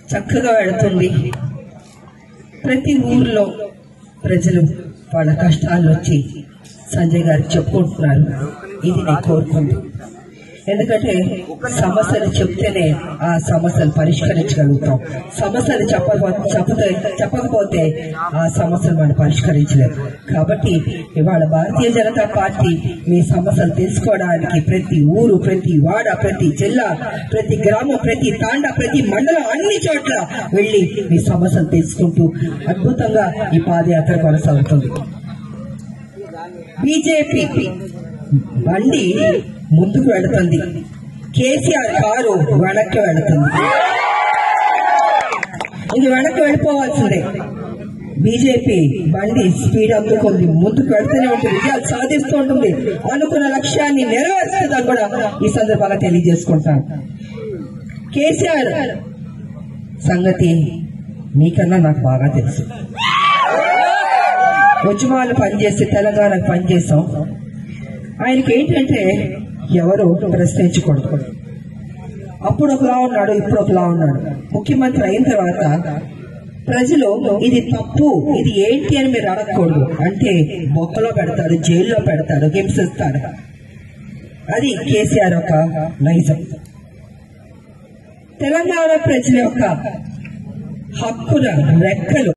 చక్కగా వెళుతుంది ప్రతి ఊర్లో ప్రజలు వాళ్ళ కష్టాలు వచ్చి సంజయ్ గారికి చెప్పుకుంటున్నారు ఇది నేను కోరుకుంది ఎందుకంటే సమస్యలు చెప్తేనే ఆ సమస్యలు పరిష్కరించగలుగుతాం సమస్యలు చెప్పకపోతే చెప్పతే చెప్పకపోతే ఆ సమస్యలు మనం పరిష్కరించలేము కాబట్టి ఇవాళ భారతీయ జనతా పార్టీ మీ సమస్యలు తెలుసుకోవడానికి ప్రతి ఊరు ప్రతి వాడ ప్రతి జిల్లా ప్రతి గ్రామం ప్రతి తాండ ప్రతి మండలం అన్ని చోట్ల వెళ్లి మీ సమస్యలు తెలుసుకుంటూ అద్భుతంగా ఈ పాదయాత్ర కొనసాగుతుంది బీజేపీ బండి ముందుకు వెళుతుంది కేసీఆర్ కారు వెనక్కి వెళుతుంది ఇది వెనక్కి వెళ్ళిపోవాల్సిందే బీజేపీ బండి స్పీడ్ అందుకుంది ముందుకు వెళ్తూనే ఉంటుంది విజయాలు సాధిస్తూ ఉంటుంది అనుకున్న లక్ష్యాన్ని నెరవేరుస్తుందని కూడా ఈ సందర్భంగా తెలియజేసుకుంటాను కేసీఆర్ సంగతి మీకన్నా నాకు బాగా తెలుసు ఉద్యమాలు పనిచేసి తెలంగాణకు పనిచేసాం ఆయనకి ఏంటంటే ఎవరు ప్రశ్నించకూడదు అప్పుడు ఒకలా ఉన్నాడు ఇప్పుడు ఒకలా ఉన్నాడు ముఖ్యమంత్రి అయిన తర్వాత ప్రజలు ఇది తప్పు ఇది ఏంటి అని మీరు అడగకూడదు అంటే బొక్కలో పెడతారు జైల్లో పెడతారు హింసిస్తారు అది కేసీఆర్ ఒక నైజం తెలంగాణ ప్రజల యొక్క హక్కుల రెక్కలు